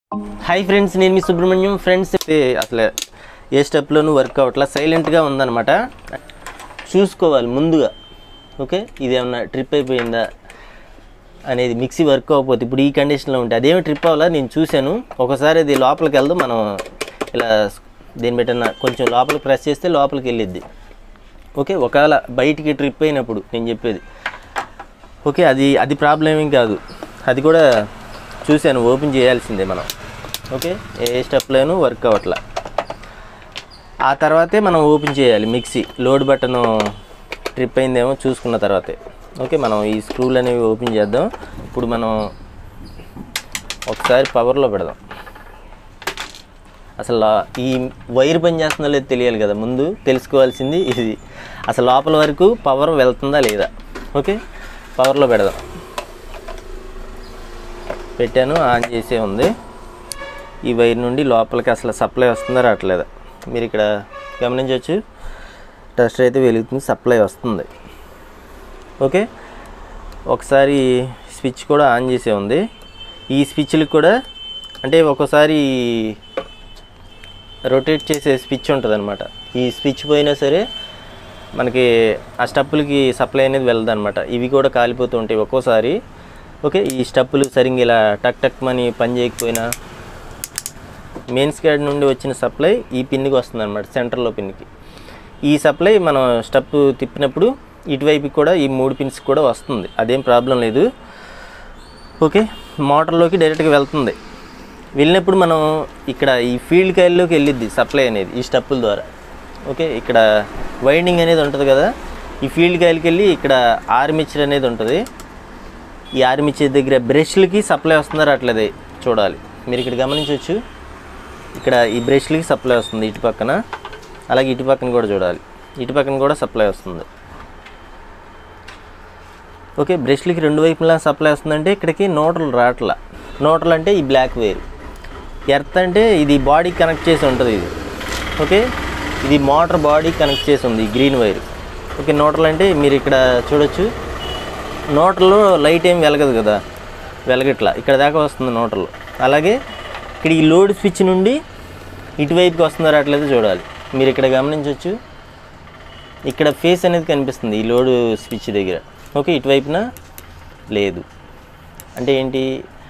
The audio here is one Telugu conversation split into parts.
హాయ్ ఫ్రెండ్స్ నేను మీ సుబ్రహ్మణ్యం ఫ్రెండ్స్ అసలు ఏ స్టెప్లోనూ వర్క్ అవట్లా సైలెంట్గా ఉందన్నమాట చూసుకోవాలి ముందుగా ఓకే ఇది ఏమన్నా ట్రిప్ అయిపోయిందా అనేది మిక్సీ వర్క్ అవ్వకపోతే ఇప్పుడు ఈ కండిషన్లో ఉంటే అదేమి ట్రిప్ అవ్వాలా నేను చూశాను ఒకసారి అది లోపలికి వెళ్దాం మనం ఇలా దీన్ని పెట్టిన కొంచెం లోపలికి ప్రెస్ చేస్తే లోపలికి వెళ్ళిద్ది ఓకే ఒకవేళ బయటికి ట్రిప్ అయినప్పుడు నేను చెప్పేది ఓకే అది అది ప్రాబ్లం ఏం కాదు అది కూడా చూశాను ఓపెన్ చేయాల్సిందే మనం ఓకే ఏ స్టెప్లోనూ వర్క్ అవ్వట్లా ఆ తర్వాతే మనం ఓపెన్ చేయాలి మిక్సీ లోడ్ బటన్ ట్రిప్ అయిందేమో చూసుకున్న తర్వాతే ఓకే మనం ఈ స్క్రూలు అనేవి ఓపెన్ చేద్దాం ఇప్పుడు మనం ఒకసారి పవర్లో పెడదాం అసలు ఆ- ఈ వైర్ పని చేస్తుందో లేదో తెలియాలి కదా ముందు తెలుసుకోవాల్సింది ఇది అసలు లోపల వరకు పవర్ వెళ్తుందా లేదా ఓకే పవర్లో పెడదాం పెట్టాను ఆన్ చేసే ఉంది ఈ వైర్ నుండి లోపలికి అసలు సప్లై వస్తుందా రావట్లేదా మీరు ఇక్కడ గమనించవచ్చు టెస్టర్ అయితే వెలుగుతుంది సప్లై వస్తుంది ఓకే ఒకసారి స్విచ్ కూడా ఆన్ చేసే ఉంది ఈ స్విచ్లకు కూడా అంటే ఒక్కోసారి రొటేట్ చేసే స్విచ్ ఉంటుంది అనమాట ఈ స్విచ్ పోయినా సరే మనకి ఆ స్టప్పులకి సప్లై అనేది వెళ్ళదు అనమాట ఇవి కూడా కాలిపోతూ ఉంటాయి ఒక్కోసారి ఓకే ఈ స్టప్పులు సరిగ్గా ఇలా టక్ టక్ మని పని చేయకపోయినా మెయిన్ స్కాడ్ నుండి వచ్చిన సప్లై ఈ పిన్నికి వస్తుంది అనమాట సెంటర్లో పిన్నికి ఈ సప్లై మనం స్టెప్ తిప్పినప్పుడు ఇటువైపుకి కూడా ఈ మూడు పిన్స్ కూడా వస్తుంది అదేం ప్రాబ్లం లేదు ఓకే మోటార్లోకి డైరెక్ట్గా వెళ్తుంది వెళ్ళినప్పుడు మనం ఇక్కడ ఈ ఫీల్డ్ కాయిల్లోకి వెళ్ళిద్ది సప్లై అనేది ఈ స్టెప్పుల ద్వారా ఓకే ఇక్కడ వైండింగ్ అనేది ఉంటుంది కదా ఈ ఫీల్డ్ కాయిల్కి వెళ్ళి ఇక్కడ ఆర్మిచర్ అనేది ఉంటుంది ఈ ఆర్మిచర్ దగ్గర బ్రష్లకి సప్లై వస్తుందా రావట్లేదు చూడాలి మీరు ఇక్కడ గమనించవచ్చు ఇక్కడ ఈ బ్రష్లకి సప్లై వస్తుంది ఇటు పక్కన అలాగే ఇటు పక్కన కూడా చూడాలి ఇటు పక్కన కూడా సప్లై వస్తుంది ఓకే బ్రష్లకి రెండు వైపులా సప్లై వస్తుందంటే ఇక్కడికి నోటలు రావట్లా నోటలు అంటే ఈ బ్లాక్ వేర్ ఎర్త్ అంటే ఇది బాడీ కనెక్ట్ చేసి ఉంటుంది ఇది ఓకే ఇది మోటార్ బాడీ కనెక్ట్ చేసి ఉంది ఈ గ్రీన్ వైర్ ఓకే నోటలు అంటే మీరు ఇక్కడ చూడొచ్చు నోటల్లో లైట్ ఏం వెలగదు కదా వెలగట్లా ఇక్కడ దాకా వస్తుంది నోటల్లో అలాగే ఇక్కడ ఈ లోడ్ స్విచ్ నుండి ఇటువైపుకి వస్తుందో రావట్లేదో చూడాలి మీరు ఇక్కడ గమనించవచ్చు ఇక్కడ ఫేస్ అనేది కనిపిస్తుంది ఈ లోడ్ స్విచ్ దగ్గర ఓకే ఇటువైపున లేదు అంటే ఏంటి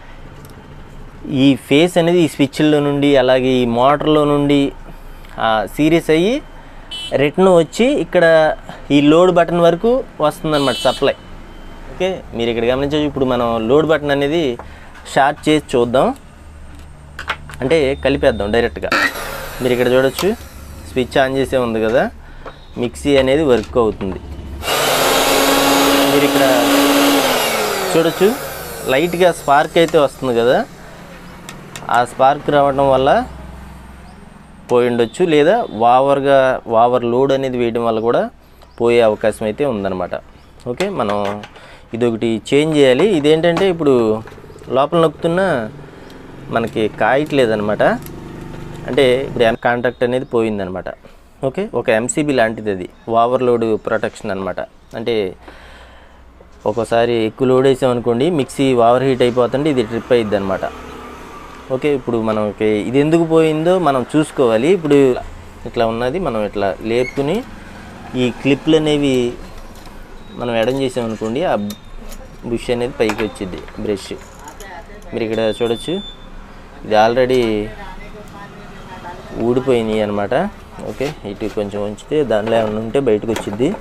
ఈ ఫేస్ అనేది ఈ స్విచ్ల్లో నుండి అలాగే ఈ మోటార్లో నుండి సీరియస్ అయ్యి రిటర్న్ వచ్చి ఇక్కడ ఈ లోడ్ బటన్ వరకు వస్తుందన్నమాట సప్లై ఓకే మీరు ఇక్కడ గమనించవచ్చు ఇప్పుడు మనం లోడ్ బటన్ అనేది షార్ట్ చేసి చూద్దాం అంటే కలిపేద్దాం డైరెక్ట్గా మీరు ఇక్కడ చూడొచ్చు స్విచ్ ఆన్ చేసే ఉంది కదా మిక్సీ అనేది వర్క్ అవుతుంది మీరు ఇక్కడ చూడొచ్చు లైట్గా స్పార్క్ అయితే వస్తుంది కదా ఆ స్పార్క్ రావడం వల్ల పోయి ఉండొచ్చు లేదా వావర్గా వావర్ లోడ్ అనేది వేయడం వల్ల కూడా పోయే అవకాశం అయితే ఉందన్నమాట ఓకే మనం ఇదొకటి చేంజ్ చేయాలి ఇదేంటంటే ఇప్పుడు లోపల నొక్కుతున్న మనకి కాయట్లేదన్నమాట అంటే ఇప్పుడు కాంటాక్ట్ అనేది పోయిందనమాట ఓకే ఒక ఎంసీబీ లాంటిది అది ఓవర్లోడ్ ప్రొటెక్షన్ అనమాట అంటే ఒక్కోసారి ఎక్కువ లోడ్ వేసామనుకోండి మిక్సీ ఓవర్ హీట్ అయిపోతుంటే ఇది ట్రిప్ అయ్యిద్ది అనమాట ఓకే ఇప్పుడు మనకి ఇది ఎందుకు పోయిందో మనం చూసుకోవాలి ఇప్పుడు ఇట్లా ఉన్నది మనం ఇట్లా లేపుకుని ఈ క్లిప్లు అనేవి మనం ఎడం చేసామనుకోండి ఆ బుష్ అనేది పైకి వచ్చింది బ్రష్ మీరు ఇక్కడ చూడొచ్చు ఇది ఆల్రెడీ ఊడిపోయినాయి అనమాట ఓకే ఇటు కొంచెం ఉంచితే దానిలో ఏమైనా ఉంటే బయటకు వచ్చింది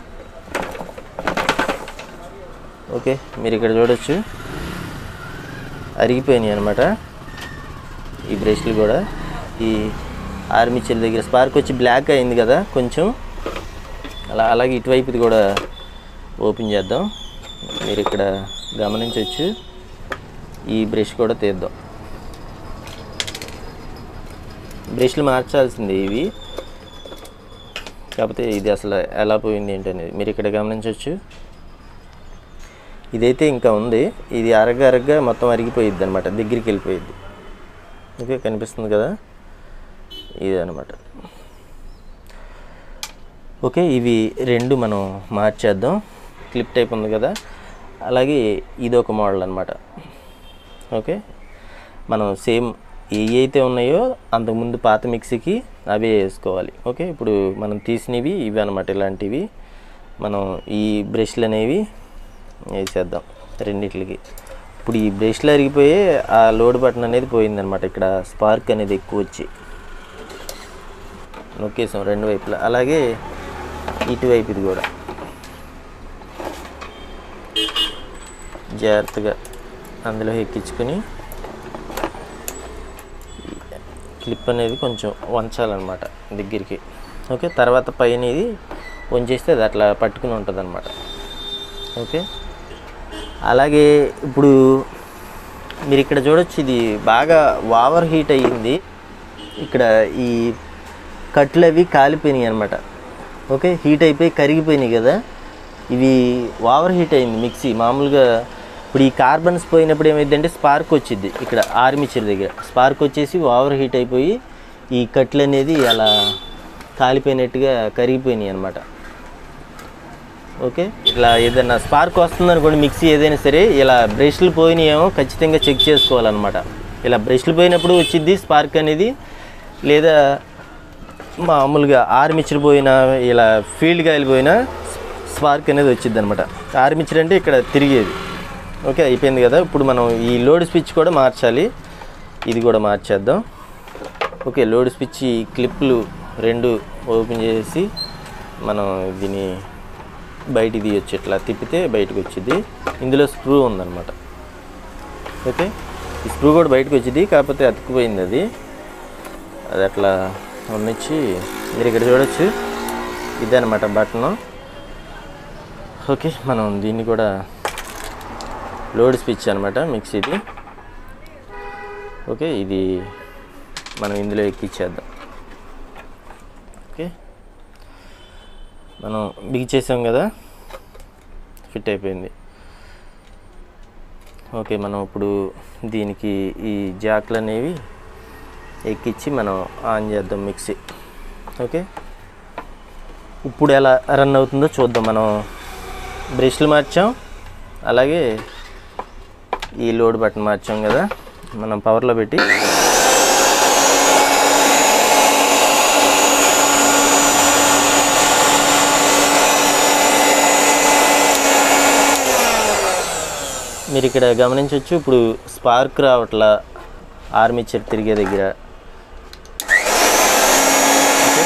ఓకే మీరు ఇక్కడ చూడొచ్చు అరిగిపోయినాయి అనమాట ఈ బ్రష్లు కూడా ఈ ఆర్మిచర్ దగ్గర స్పార్క్ వచ్చి బ్లాక్ అయింది కదా కొంచెం అలా అలాగే ఇటువైపుది కూడా ఓపెన్ చేద్దాం మీరు ఇక్కడ గమనించవచ్చు ఈ బ్రష్ కూడా తీద్దాం బ్రష్లు మార్చాల్సిందే ఇవి కాకపోతే ఇది అసలు ఎలా పోయింది ఏంటనేది మీరు ఇక్కడ గమనించవచ్చు ఇదైతే ఇంకా ఉంది ఇది అరగ అరగ్గా మొత్తం అరిగిపోయిద్ది అనమాట దగ్గరికి వెళ్ళిపోయిద్ది ఓకే కనిపిస్తుంది కదా ఇది అనమాట ఓకే ఇవి రెండు మనం మార్చేద్దాం క్లిప్ టైప్ ఉంది కదా అలాగే ఇది ఒక మోడల్ అనమాట ఓకే మనం సేమ్ ఏ అయితే ఉన్నాయో అంతకుముందు పాత మిక్సీకి అవే వేసుకోవాలి ఓకే ఇప్పుడు మనం తీసినవి ఇవి అనమాట ఇలాంటివి మనం ఈ బ్రష్లు అనేవి వేసేద్దాం రెండిట్లకి ఇప్పుడు ఈ బ్రష్లు అరిగిపోయి ఆ లోడ్ బటన్ అనేది పోయిందనమాట ఇక్కడ స్పార్క్ అనేది ఎక్కువ వచ్చి నొక్కేసాం రెండు వైపులా అలాగే ఇటువైపు ఇది కూడా జాగ్రత్తగా అందులో ఎక్కించుకొని క్లిప్ అనేది కొంచెం వంచాలన్నమాట దగ్గరికి ఓకే తర్వాత పైన ఇది వంచేస్తే అది అట్లా పట్టుకుని ఉంటుంది అనమాట ఓకే అలాగే ఇప్పుడు మీరు ఇక్కడ చూడొచ్చు ఇది బాగా ఓవర్ హీట్ అయ్యింది ఇక్కడ ఈ కట్లు అవి కాలిపోయినాయి అనమాట ఓకే హీట్ అయిపోయి కరిగిపోయినాయి కదా ఇవి ఓవర్ హీట్ అయింది మిక్సీ మామూలుగా ఇప్పుడు ఈ కార్బన్స్ పోయినప్పుడు ఏమైందంటే స్పార్క్ వచ్చింది ఇక్కడ ఆర్మిచర్ దగ్గర స్పార్క్ వచ్చేసి ఓవర్ హీట్ అయిపోయి ఈ కట్లు అనేది అలా కాలిపోయినట్టుగా కరిగిపోయినాయి అనమాట ఓకే ఇట్లా ఏదైనా స్పార్క్ వస్తుంది అనుకోండి మిక్సీ ఏదైనా సరే ఇలా బ్రష్లు పోయినాయేమో ఖచ్చితంగా చెక్ చేసుకోవాలన్నమాట ఇలా బ్రష్లు పోయినప్పుడు వచ్చింది స్పార్క్ అనేది లేదా మామూలుగా ఆర్మిచర్ పోయినా ఇలా ఫీల్డ్ కాయలు స్పార్క్ అనేది వచ్చింది అనమాట ఆర్మిచర్ అంటే ఇక్కడ తిరిగేది ఓకే అయిపోయింది కదా ఇప్పుడు మనం ఈ లోడ్ స్విచ్ కూడా మార్చాలి ఇది కూడా మార్చేద్దాం ఓకే లోడ్ స్విచ్ ఈ క్లిప్లు రెండు ఓపెన్ చేసి మనం దీన్ని బయటికి తీయొచ్చు ఇట్లా తిప్పితే బయటకు వచ్చింది ఇందులో స్క్రూ ఉందన్నమాట ఓకే ఈ స్క్రూ కూడా బయటకు వచ్చింది కాకపోతే అతుక్కుపోయింది అది అది అట్లా ఉన్నిచ్చి మీరు ఇక్కడ చూడొచ్చు ఇదనమాట బటన్ ఓకే మనం దీన్ని కూడా లోడ్ స్విచ్ అనమాట మిక్సీది ఓకే ఇది మనం ఇందులో ఎక్కిచ్చేద్దాం ఓకే మనం బిగిచేసాం కదా ఫిట్ అయిపోయింది ఓకే మనం ఇప్పుడు దీనికి ఈ జాక్లు అనేవి ఎక్కించి మనం ఆన్ చేద్దాం మిక్సీ ఓకే ఇప్పుడు ఎలా రన్ అవుతుందో చూద్దాం మనం బ్రష్లు మార్చాం అలాగే ఈ లోడ్ బటన్ మార్చాం కదా మనం పవర్లో పెట్టి మీరు ఇక్కడ గమనించవచ్చు ఇప్పుడు స్పార్క్ రావట్లా ఆర్మిచర్ తిరిగే దగ్గర ఓకే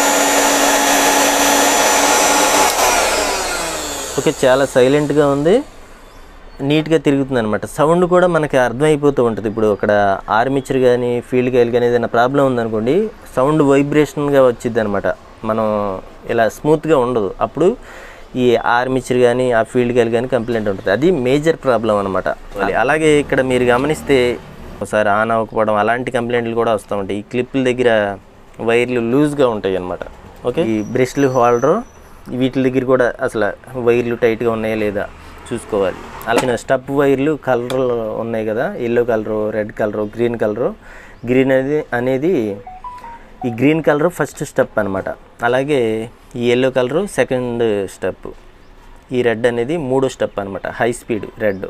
ఓకే చాలా సైలెంట్గా ఉంది నీట్గా తిరుగుతుంది అనమాట సౌండ్ కూడా మనకి అర్థమైపోతూ ఉంటుంది ఇప్పుడు అక్కడ ఆర్మిచర్ కానీ ఫీల్డ్ కాయిల్ కానీ ఏదైనా ప్రాబ్లం ఉందనుకోండి సౌండ్ వైబ్రేషన్గా వచ్చింది అనమాట మనం ఇలా స్మూత్గా ఉండదు అప్పుడు ఈ ఆర్మిచర్ కానీ ఆ ఫీల్డ్ కాయిల్ కానీ కంప్లైంట్ ఉంటుంది అది మేజర్ ప్రాబ్లం అనమాట అలాగే ఇక్కడ మీరు గమనిస్తే ఒకసారి ఆన్ అవ్వకపోవడం అలాంటి కంప్లైంట్లు కూడా వస్తూ ఉంటాయి ఈ క్లిప్ల దగ్గర వైర్లు లూజ్గా ఉంటాయి అనమాట ఓకే ఈ బ్రష్లు హోల్డరు వీటి దగ్గర కూడా అసలు వైర్లు టైట్గా ఉన్నాయా లేదా చూసుకోవాలి అలాగే స్టప్ వైర్లు కలర్ ఉన్నాయి కదా yellow colour red colour green colour green అనేది అనేది ఈ గ్రీన్ కలర్ ఫస్ట్ స్టెప్ అనమాట అలాగే ఈ ఎల్లో కలరు సెకండ్ స్టెప్ ఈ రెడ్ అనేది మూడో స్టెప్ అనమాట హై స్పీడ్ రెడ్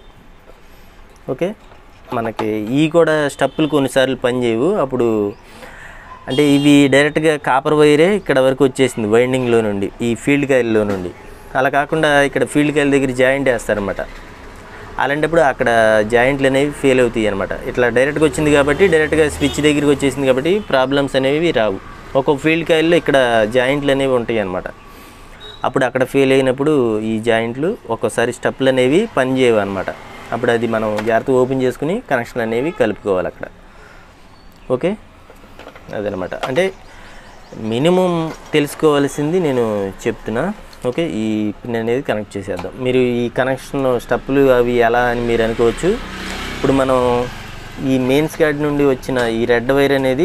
ఓకే మనకి ఈ కూడా స్టెప్పులు కొన్నిసార్లు పనిచేయవు అప్పుడు అంటే ఇవి డైరెక్ట్గా కాపర్ వైరే ఇక్కడ వరకు వచ్చేసింది వైండింగ్లో నుండి ఈ ఫీల్డ్ కాయిల్లో నుండి అలా కాకుండా ఇక్కడ ఫీల్డ్ కాయిల్ దగ్గర జాయింట్ వేస్తారనమాట అలాంటప్పుడు అక్కడ జాయింట్లు అనేవి ఫెయిల్ అవుతాయి అనమాట ఇట్లా డైరెక్ట్గా వచ్చింది కాబట్టి డైరెక్ట్గా స్విచ్ దగ్గరికి వచ్చేసింది కాబట్టి ప్రాబ్లమ్స్ అనేవి రావు ఒక ఫీల్డ్ కాయిల్లో ఇక్కడ జాయింట్లు అనేవి ఉంటాయి అనమాట అప్పుడు అక్కడ ఫెయిల్ అయినప్పుడు ఈ జాయింట్లు ఒక్కోసారి స్టెప్లు అనేవి పనిచేయవు అనమాట అప్పుడు అది మనం జాగ్రత్తగా ఓపెన్ చేసుకుని కనెక్షన్ అనేవి కలుపుకోవాలి అక్కడ ఓకే అదనమాట అంటే మినిమం తెలుసుకోవాల్సింది నేను చెప్తున్నా ఓకే ఈ పిన్ అనేది కనెక్ట్ చేసేద్దాం మీరు ఈ కనెక్షన్ స్టెప్పులు అవి ఎలా అని మీరు అనుకోవచ్చు ఇప్పుడు మనం ఈ మెయిన్ స్కాడ్ నుండి వచ్చిన ఈ రెడ్ వైర్ అనేది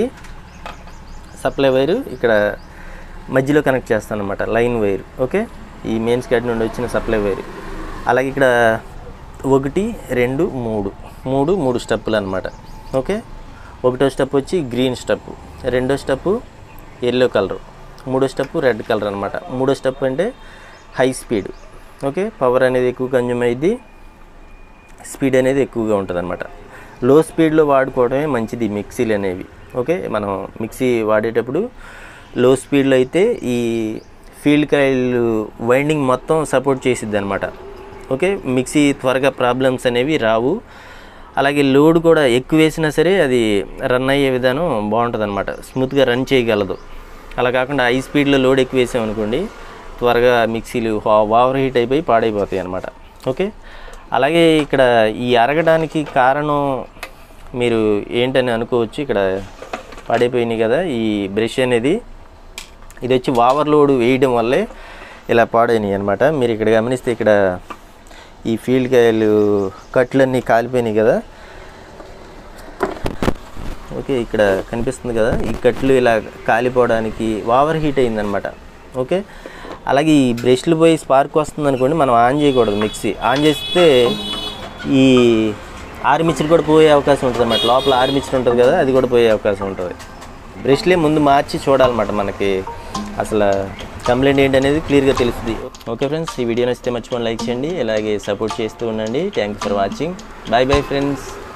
సప్లై వైరు ఇక్కడ మధ్యలో కనెక్ట్ చేస్తాను అనమాట లైన్ వైర్ ఓకే ఈ మెయిన్ స్కాడ్ నుండి వచ్చిన సప్లై వైర్ అలాగే ఇక్కడ ఒకటి రెండు మూడు మూడు మూడు స్టెప్పులు అనమాట ఓకే ఒకటో స్టెప్ వచ్చి గ్రీన్ స్టెప్ రెండో స్టెప్ ఎల్లో కలర్ మూడో స్టెప్ రెడ్ కలర్ అనమాట మూడో స్టెప్ అంటే హై స్పీడ్ ఓకే పవర్ అనేది ఎక్కువ కన్జ్యూమ్ అయ్యిద్ది స్పీడ్ అనేది ఎక్కువగా ఉంటుంది అనమాట లో స్పీడ్లో వాడుకోవడమే మంచిది మిక్సీలు అనేవి ఓకే మనం మిక్సీ వాడేటప్పుడు లో స్పీడ్లో అయితే ఈ ఫీల్డ్ కాయిల్ వైండింగ్ మొత్తం సపోర్ట్ చేసిద్ది అనమాట ఓకే మిక్సీ త్వరగా ప్రాబ్లమ్స్ అనేవి రావు అలాగే లోడ్ కూడా ఎక్కువ వేసినా సరే అది రన్ అయ్యే విధానం బాగుంటుంది అనమాట స్మూత్గా రన్ చేయగలదు అలా కాకుండా హై స్పీడ్లో లోడ్ ఎక్కువ వేసామనుకోండి త్వరగా మిక్సీలు ఓవర్ హీట్ అయిపోయి పాడైపోతాయి అనమాట ఓకే అలాగే ఇక్కడ ఈ అరగడానికి కారణం మీరు ఏంటని అనుకోవచ్చు ఇక్కడ పాడైపోయినాయి కదా ఈ బ్రష్ అనేది ఇది వచ్చి ఓవర్లోడ్ వేయడం వల్లే ఇలా పాడైనాయి అనమాట మీరు ఇక్కడ గమనిస్తే ఇక్కడ ఈ ఫీల్డ్ కాయలు కట్లన్నీ కాలిపోయినాయి కదా ఓకే ఇక్కడ కనిపిస్తుంది కదా ఈ కట్లు ఇలా కాలిపోవడానికి ఓవర్ హీట్ అయిందనమాట ఓకే అలాగే ఈ బ్రష్లు పోయి స్పార్క్ వస్తుంది అనుకోండి మనం ఆన్ చేయకూడదు మిక్సీ ఆన్ చేస్తే ఈ ఆర్మిచర్ కూడా పోయే అవకాశం ఉంటుంది అనమాట లోపల ఆర్మిచర్ ఉంటుంది కదా అది కూడా పోయే అవకాశం ఉంటుంది బ్రష్లే ముందు మార్చి చూడాలన్నమాట మనకి అసలు కంప్లైంట్ ఏంటి అనేది క్లియర్గా తెలుస్తుంది ఓకే ఫ్రెండ్స్ ఈ వీడియో నచ్చితే మర్చిపోయి లైక్ చేయండి అలాగే సపోర్ట్ చేస్తూ ఉండండి thank you for watching bye bye friends